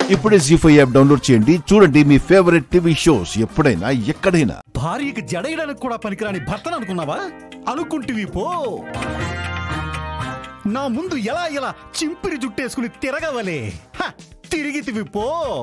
ఇప్పుడే G five app download చేయండి చూడండి మీ ఫేవరెట్ టీవీ షోస్ ఎప్పుడైనా ఎక్కడైనా భార్యకి జడయడానికి కూడా పనికిరాని భర్తను అనుకున్నావా అనుకుంటివి పో నా ముందు ఎలా ఎలా చింపిరి జుట్టేసుకుని తిరగవలే హ, తిరిగితివి పో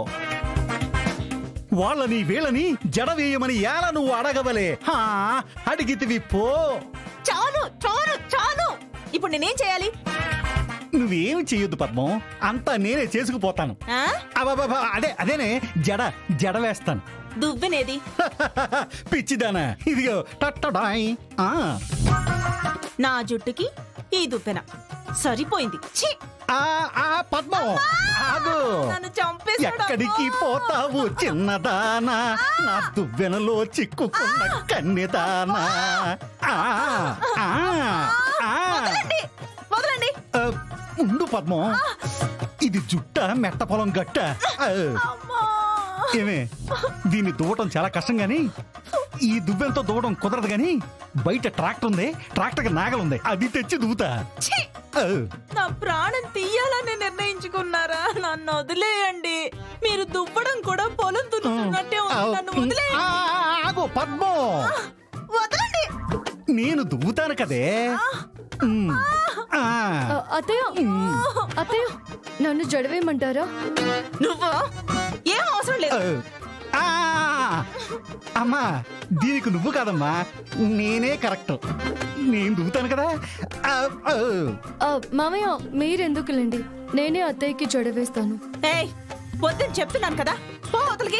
వాళ్ళని వీళ్ళని జడ వేయమని ఎలా నువ్వు అడగవలే హా, అడిగితివి పో చాలు చాలు చాలు ఇప్పుడు నేనేం చేయాలి నువ్వేమి చెయ్యొద్దు పద్మం అంతా నేనే చేసుకుపోతాను ఆ? అబ్బబ్బబ్బ, అదే అదేనే జడ జడ వేస్తాను దువ్వెనేది పిచ్చిదానా ఇదిగో టట్టడాయ్ ఆ నా జుట్టుకి ఈ దువ్వెన సరిపోయింది ఛీ! ఆ ఆ పద్మం ఆగు నన్ను చంపేశాడు ఎక్కడికి అమ్మా. పోతావు చిన్నదానా నా దువ్వెనలో చిక్కుకున్న కన్నెదానా ఆ, ఆ, ఆ. వదలండి వదలండి ఆ, ఉండు పద్మం ఇది జుట్ట మెట్ట పొలం గట్ట ఆ, అమ్మా ఏమే దీన్ని దువ్వటం చాలా కష్టం గాని ఈ దువ్వెంతో దువ్వడం కుదరదు గాని బయట ట్రాక్టర్ ఉంది ట్రాక్టర్ నాగలుంది అది తెచ్చి దువ్వుతా ఛీ! ఆ. నా ప్రాణం తీయాలని నిర్ణయించుకున్నారా నన్ను వదిలేయండి మీరు దువ్వడం కూడా పొలం దున్నుతున్నట్టే ఉంది నన్ను ఆ, వదిలేయండి ఆగు పద్మం వదలండి నేను దువ్వుతాను కదే ఉమ్. ఆ. ఆ, అత్తయ్య అత్తయ్య నన్ను జడవేయమంటారా నువ్వు ఏం అవసరం లేదు ఆ. అమ్మా దీనికి నువ్వు కాదమ్మా నేనే కరెక్ట్ నేను దువ్వుతాను కదా ఆ, ఆ. ఆ, మామయ్య మీరెందుకులేండి నేనే అత్తయ్యకి జడవేస్తాను ఏయ్ వద్దని చెప్తున్నాను కదా పో అవతలికి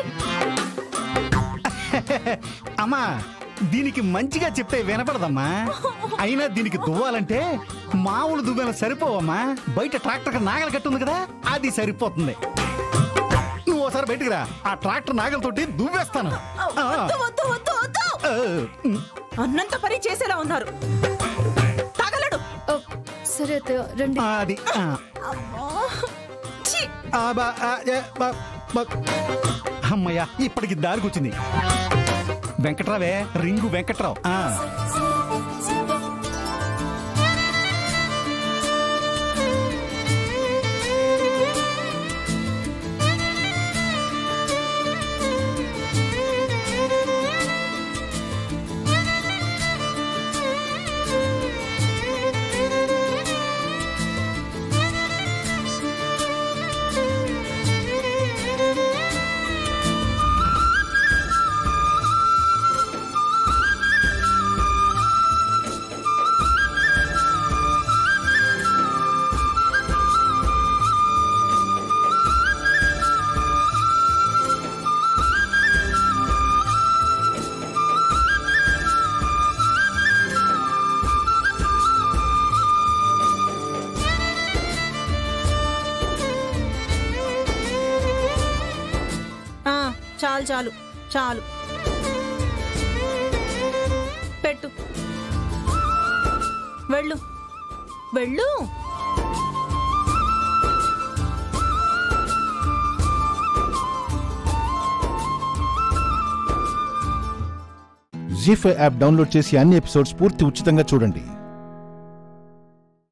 అమ్మా దీనికి మంచిగా చెప్తే వినపడదమ్మా అయినా దీనికి దువ్వాలంటే మామూలు దువ్వెన సరిపోవమ్మా బయట ట్రాక్టర్ నాగలు కట్టుంది కదా అది సరిపోతుంది నువ్వు ఒకసారి బయటికి రా ఆ ట్రాక్టర్ నాగలతోటి దువ్వేస్తాను ఆ. వద్దు వద్దు వద్దు వద్దు ఆ. అన్నంత పని చేసేలా ఉన్నారు తగలడు ఆ, సరే అత్తయ్య రండి ఆ, అది ఆ. అమ్మా ఛీ! ఆ, బా, ఆ, ఏ, బా, బా. అమ్మయ్యా ఇప్పటికి దారికొచ్చింది వెంకట్రావే రింగు వెంకట్రావు ఆ. ఆ, చాలు చాలు చాలు పెట్టు వెళ్ళు వెళ్ళు జీ ఫైవ్ యాప్ డౌన్లోడ్ చేసి అన్ని ఎపిసోడ్స్ పూర్తి ఉచితంగా చూడండి